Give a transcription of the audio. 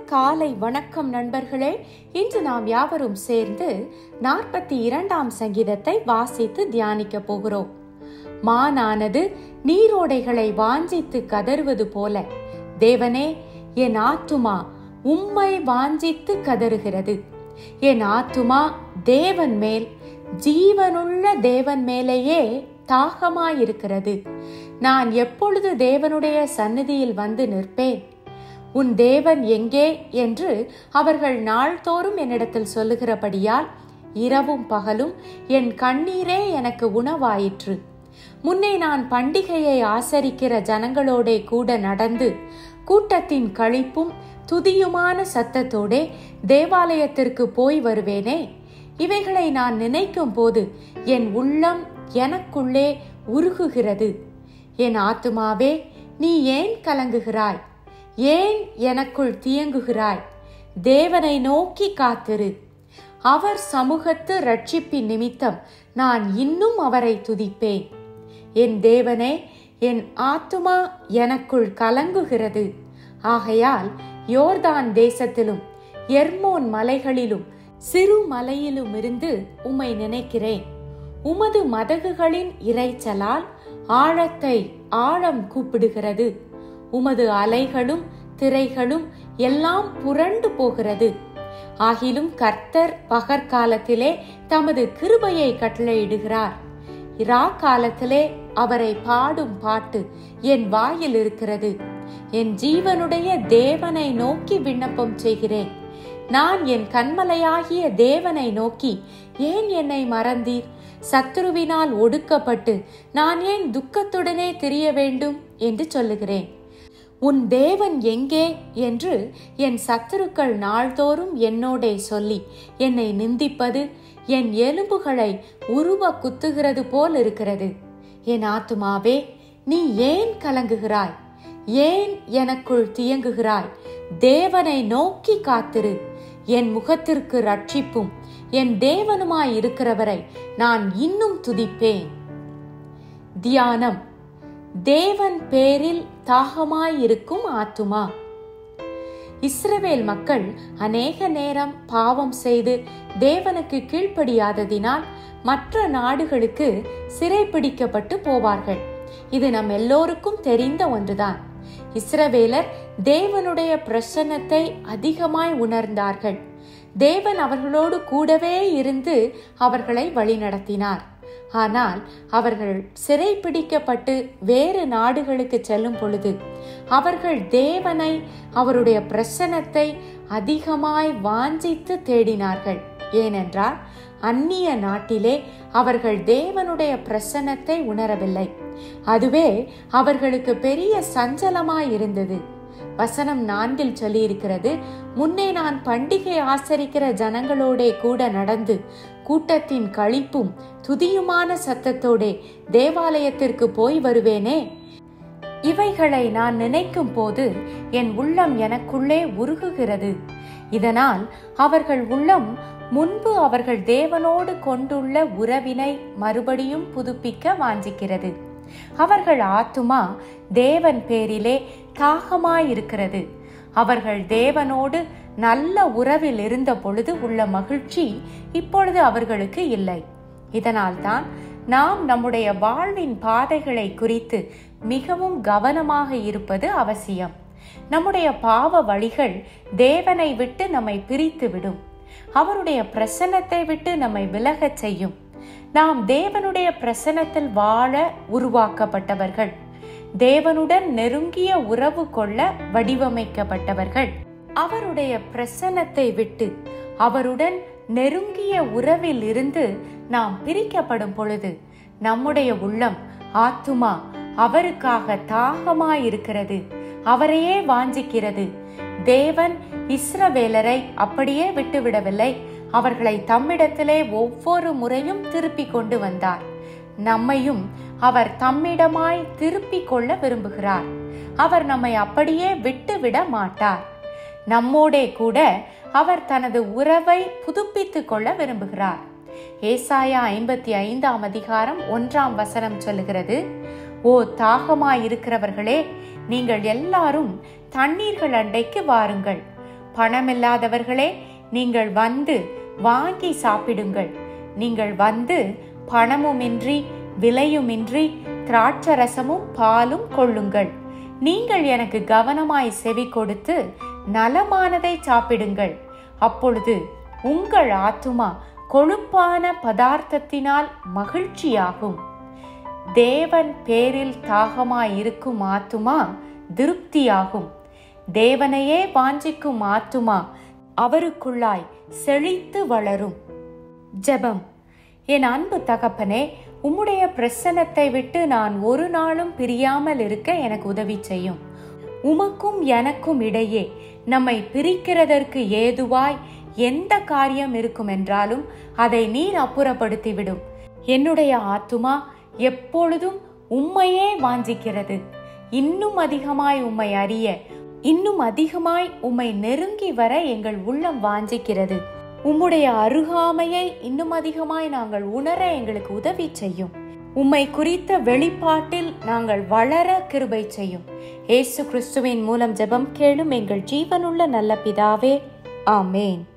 காலை வணக்கம் நண்பர்களே இன்று நாம் யாவரும் சேர்ந்து நாற்பத்தி இரண்டாம் சங்கீதத்தை வாசித்து தியானிக்க போகிறோம் மானானது நீரோடைகளை வாஞ்சித்து கதறுவது போல தேவனே என் ஆத்துமா உம்மை வாஞ்சித்து கதறுகிறது என் ஆத்துமா தேவன் மேல் ஜீவனுள்ள தேவன் மேலேயே தாகமாயிருக்கிறது நான் எப்பொழுது தேவனுடைய சந்நிதியில் வந்து நிற்பேன் உன் தேவன் எங்கே என்று அவர்கள் நாள்தோறும் என்னிடத்தில் சொல்லுகிறபடியால் இரவும் பகலும் என் கண்ணீரே எனக்கு உணவாயிற்று முன்னே நான் பண்டிகையை ஆசரிக்கிற ஜனங்களோடே கூட நடந்து கூட்டத்தின் கழிப்பும் துதியுமான சத்தத்தோடே தேவாலயத்திற்கு போய் வருவேனே இவைகளை நான் நினைக்கும் போது என் உள்ளம் எனக்குள்ளே உருகுகிறது என் ஆத்துமாவே நீ ஏன் கலங்குகிறாய் ஏன் எனக்குள் தியங்குகிறாய் தேவனை நோக்கி காத்திரு அவர் சமூகத்து ரட்சிப்பின் நிமித்தம் நான் இன்னும் அவரை துதிப்பேன் என் தேவனே என் ஆத்துமா எனக்குள் கலங்குகிறது ஆகையால் யோர்தான் தேசத்திலும் எர்மோன் மலைகளிலும் சிறு மலையிலும் இருந்து உம்மை நினைக்கிறேன் உமது மதகுகளின் இறைச்சலால் ஆழத்தை ஆழம் கூப்பிடுகிறது உமது அலைகளும் திரைகளும் எல்லாம் புரண்டு போகிறது ஆகிலும் கர்த்தர் பகற்காலத்திலே தமது கிருபையை கட்டளையிடுகிறார் இரா காலத்திலே அவரை பாடும் பாட்டு என் வாயில் இருக்கிறது என் ஜீவனுடைய தேவனை நோக்கி விண்ணப்பம் செய்கிறேன் நான் என் கண்மலையாகிய தேவனை நோக்கி ஏன் என்னை மறந்தீர் சத்துருவினால் ஒடுக்கப்பட்டு நான் ஏன் துக்கத்துடனே திரிய வேண்டும் என்று சொல்லுகிறேன் உன் தேவன் எங்கே என்று என் சத்துருக்கள் நாள்தோறும் என்னோடே சொல்லி என்னை நிந்திப்பது என் எலும்புகளை உருவ குத்துகிறது போல் இருக்கிறது என் ஆத்துமாவே நீ ஏன் கலங்குகிறாய் ஏன் எனக்குள் தியங்குகிறாய் தேவனை நோக்கி காத்திரு என் முகத்திற்கு ரட்சிப்பும் என் தேவனுமாய் இருக்கிறவரை நான் இன்னும் துதிப்பேன் தியானம் தேவன் பேரில் தாகமாயிருக்கும் ஆத்துமா இஸ்ரவேல் மக்கள் அநேக நேரம் பாவம் செய்து தேவனுக்கு கீழ்ப்படியாததினால் மற்ற நாடுகளுக்கு சிறைப்பிடிக்கப்பட்டு போவார்கள் இது நம் எல்லோருக்கும் தெரிந்த ஒன்றுதான் இஸ்ரவேலர் தேவனுடைய பிரசன்னத்தை அதிகமாய் உணர்ந்தார்கள் தேவன் அவர்களோடு கூடவே இருந்து அவர்களை வழிநடத்தினார் ஆனால் அவர்கள் சிறைப்பிடிக்கப்பட்டு வேறு நாடுகளுக்கு செல்லும் பொழுது அவர்கள் தேவனை அவருடைய பிரசனத்தை அதிகமாய் வாஞ்சித்து தேடினார்கள் ஏனென்றால் அந்நிய நாட்டிலே அவர்கள் தேவனுடைய பிரசன்னத்தை உணரவில்லை அதுவே அவர்களுக்கு பெரிய சஞ்சலமாய் இருந்தது வசனம் நான்கில் சொல்லியிருக்கிறது முன்னே நான் பண்டிகை ஆசரிக்கிற ஜனங்களோடே கூட நடந்து கூட்டத்தின் கழிப்பும் துதியுமான சத்தத்தோடே தேவாலயத்திற்கு போய் வருவேனே இவைகளை நான் நினைக்கும் போது என் உள்ளம் எனக்குள்ளே உருகுகிறது இதனால் அவர்கள் உள்ளம் முன்பு அவர்கள் தேவனோடு கொண்டுள்ள உறவினை மறுபடியும் புதுப்பிக்க வாஞ்சிக்கிறது அவர்கள் ஆத்துமா தேவன் பேரிலே தாகமாயிருக்கிறது அவர்கள் தேவனோடு நல்ல உறவில் இருந்த பொழுது உள்ள மகிழ்ச்சி இப்பொழுது அவர்களுக்கு இல்லை இதனால்தான் நாம் நம்முடைய வாழ்வின் பாதைகளை குறித்து மிகவும் கவனமாக இருப்பது அவசியம் நம்முடைய பாவ வழிகள் தேவனை விட்டு நம்மை பிரித்து விடும் அவருடைய பிரசன்னத்தை விட்டு நம்மை விலகச் செய்யும் நாம் தேவனுடைய பிரசன்னத்தில் வாழ உருவாக்கப்பட்டவர்கள் தேவனுடன் நெருங்கிய உறவு கொள்ள வடிவமைக்கப்பட்டவர்கள் அவருடைய பிரசன்னத்தை விட்டு அவருடன் நெருங்கிய உறவில் இருந்து நாம் பிரிக்கப்படும் பொழுது நம்முடைய உள்ளம் ஆத்துமா அவருக்காக தாகமாயிருக்கிறது அவரையே வாஞ்சிக்கிறது தேவன் இஸ்ரவேலரை அப்படியே விட்டுவிடவில்லை அவர்களை தம்மிடத்திலே ஒவ்வொரு முறையும் திருப்பி கொண்டு வந்தார் நம்மையும் அவர் தம்மிடமாய் திருப்பிக் கொள்ள விரும்புகிறார் அவர் நம்மை அப்படியே விட்டுவிட மாட்டார் நம்மோடே கூட அவர் தனது உறவை புதுப்பித்துக் கொள்ள விரும்புகிறார் ஏசாயா ஐம்பத்தி ஐந்தாம் அதிகாரம் ஒன்றாம் வசனம் சொல்லுகிறது ஓ தாகமாயிருக்கிறவர்களே நீங்கள் எல்லாரும் தண்ணீர்கள் அண்டைக்கு வாருங்கள் பணமில்லாதவர்களே நீங்கள் வந்து வாங்கி சாப்பிடுங்கள் நீங்கள் வந்து பணமுமின்றி விலையுமின்றி திராட்சரசமும் பாலும் கொள்ளுங்கள் நீங்கள் எனக்கு கவனமாய் செவி கொடுத்து நலமானதை சாப்பிடுங்கள் அப்பொழுது உங்கள் ஆத்துமா கொழுப்பான பதார்த்தத்தினால் மகிழ்ச்சியாகும் தேவன் பேரில் தாகமாய் இருக்கும் ஆத்துமா திருப்தியாகும் தேவனையே வாஞ்சிக்கும் ஆத்துமா அவருக்குள்ளாய் செழித்து வளரும் ஜெபம் என் அன்பு தகப்பனே உம்முடைய பிரசன்னத்தை விட்டு நான் ஒரு நாளும் பிரியாமல் இருக்க எனக்கு உதவி செய்யும் உமக்கும் எனக்கும் இடையே நம்மை பிரிக்கிறதற்கு ஏதுவாய் எந்த காரியம் இருக்கும் என்றாலும் அதை நீர் அப்புறப்படுத்திவிடும் என்னுடைய ஆத்துமா எப்பொழுதும் உம்மையே வாஞ்சிக்கிறது இன்னும் அதிகமாய் உம்மை அறிய இன்னும் அதிகமாய் உம்மை நெருங்கி வர எங்கள் உள்ளம் வாஞ்சிக்கிறது உம்முடைய அருகாமையை இன்னும் அதிகமாய் நாங்கள் உணர எங்களுக்கு உதவி செய்யும் உம்மை குறித்த வெளிப்பாட்டில் நாங்கள் வளர கிருபை செய்யும் ஏசு கிறிஸ்துவின் மூலம் ஜெபம் கேளும் எங்கள் ஜீவனுள்ள நல்ல பிதாவே ஆமேன்